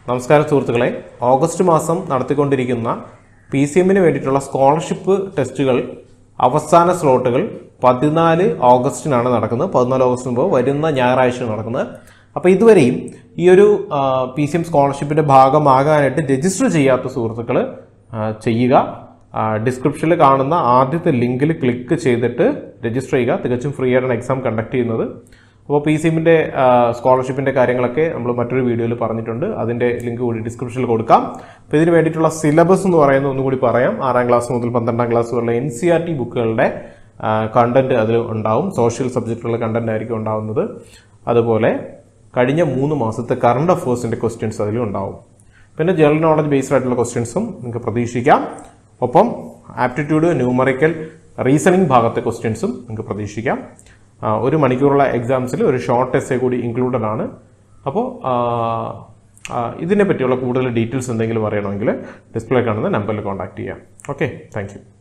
നമസ്കാരം സുഹൃത്തുക്കളെ ഓഗസ്റ്റ് മാസം നടത്തിക്കൊണ്ടിരിക്കുന്ന പി സി എമ്മിന് വേണ്ടിയിട്ടുള്ള സ്കോളർഷിപ്പ് ടെസ്റ്റുകൾ അവസാന സ്ലോട്ടുകൾ പതിനാല് ഓഗസ്റ്റിനാണ് നടക്കുന്നത് പതിനാല് ഓഗസ്റ്റ് മുമ്പ് വരുന്ന ഞായറാഴ്ച നടക്കുന്നത് അപ്പോൾ ഇതുവരെയും ഈ ഒരു പി സി എം സ്കോളർഷിപ്പിന്റെ ഭാഗമാകാനായിട്ട് രജിസ്റ്റർ ചെയ്യാത്ത സുഹൃത്തുക്കൾ ചെയ്യുക ഡിസ്ക്രിപ്ഷനിൽ കാണുന്ന ആദ്യത്തെ ലിങ്കിൽ ക്ലിക്ക് ചെയ്തിട്ട് രജിസ്റ്റർ ചെയ്യുക തികച്ചും ഫ്രീ ആയിട്ടാണ് എക്സാം കണ്ടക്ട് ചെയ്യുന്നത് അപ്പോൾ പി സി എമ്മിൻ്റെ സ്കോളർഷിപ്പിൻ്റെ കാര്യങ്ങളൊക്കെ നമ്മൾ മറ്റൊരു വീഡിയോയിൽ പറഞ്ഞിട്ടുണ്ട് അതിൻ്റെ ലിങ്ക് കൂടി ഡിസ്ക്രിപ്ഷനിൽ കൊടുക്കാം അപ്പോൾ ഇതിന് വേണ്ടിയിട്ടുള്ള സിലബസ് എന്ന് പറയുന്നത് ഒന്നുകൂടി പറയാം ആറാം ക്ലാസ് മുതൽ പന്ത്രണ്ടാം ക്ലാസ് വരെയുള്ള എൻ സി ആർ ടി ബുക്കുകളുടെ കണ്ടന്റ് അതിൽ ഉണ്ടാവും സോഷ്യൽ സബ്ജക്റ്റുകളുടെ കണ്ടന്റ് ആയിരിക്കും ഉണ്ടാവുന്നത് അതുപോലെ കഴിഞ്ഞ മൂന്ന് മാസത്തെ കറണ്ട് അഫേഴ്സിൻ്റെ ക്വസ്റ്റ്യൻസ് അതിലും ഉണ്ടാവും പിന്നെ ജനറൽ നോളജ് ബേസ്ഡ് ആയിട്ടുള്ള ക്വസ്റ്റ്യൻസും നിങ്ങൾക്ക് പ്രതീക്ഷിക്കാം ഒപ്പം ആപ്റ്റിറ്റ്യൂഡ് ന്യൂമറിക്കൽ റീസണിംഗ് ഭാഗത്തെ ക്വസ്റ്റ്യൻസും നിങ്ങൾക്ക് പ്രതീക്ഷിക്കാം ആ, ഒരു മണിക്കൂറുള്ള എക്സാംസിൽ ഒരു ഷോർട്ട് എസ്സേ കൂടി ഇൻക്ലൂഡഡ് ആണ് അപ്പോൾ ഇതിനെ പറ്റിയുള്ള കൂടുതൽ ഡീറ്റെയിൽസ് എന്തെങ്കിലും അറിയണമെങ്കിൽ ഡിസ്പ്ലേ കാണുന്ന നമ്പറിൽ കോൺടാക്ട് ചെയ്യാം ഓക്കെ താങ്ക്